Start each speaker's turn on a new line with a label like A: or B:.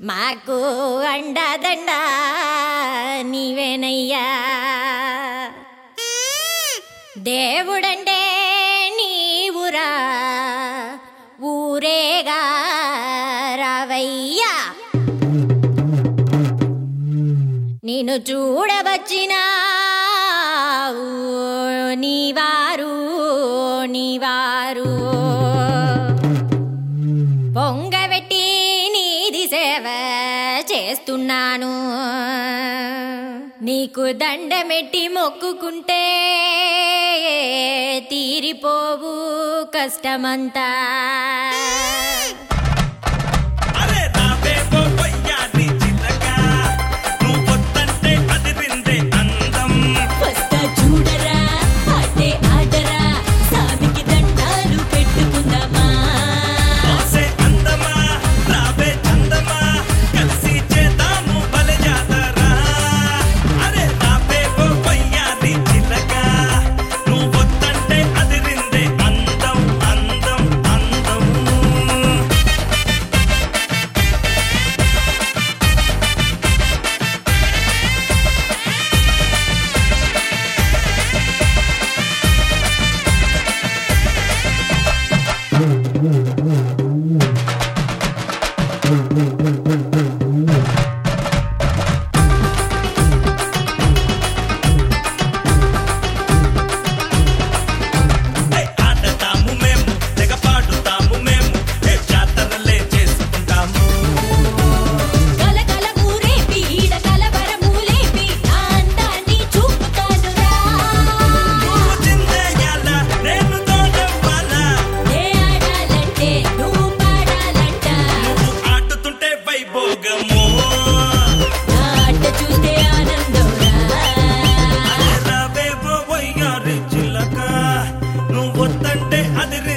A: మాకు అండదండ నీవేనయ్యా దేవుడంటే నీవురా ఊరేగా రావయ్యా నిన్ను చూడవచ్చిన నీవారు నీవారు పొంగబెట్టి నీది సేవ చేస్తున్నాను నీకు దండమెట్టి మొక్కుకుంటే తీరిపోవు కష్టమంతా
B: అరే రావే ఓ వయ్యారి చిలక నువ్వు వద్దంటే అదిరిందే అందం
C: వస్తా చూడరా ఆటే ఆడరా సామికి దండాలు పెట్టుకుందామా
B: ఆసే అందమా రావే చందమా కలిసి చేద్దాము బలి జాతరా అరే రావే ఓ వయ్యారి చిలక నువ్వు వద్దంటే అదిరిందే అందం అందం అందం ఏ ఆడతాము మేము తెగ పాడుతాము మేము ఏ జాతరలే చేసుకుంటాము
C: కలకల ఊరేపి ఈడ కలవరమూలేపి నా అందాన్ని చూపుతానురా
B: నువ్వు చిందేయాల నేను తోడవ్వాలా
C: ఏ ఆడాలంటే నువ్వు పాడాలంట
B: నువ్వు ఆడుతుంటే వైభోగము
C: నా ఆట చూస్తే ఆనందంరా
B: అరే రావే ఓ వయ్యారి చిలక నువ్వు వద్దంటే అది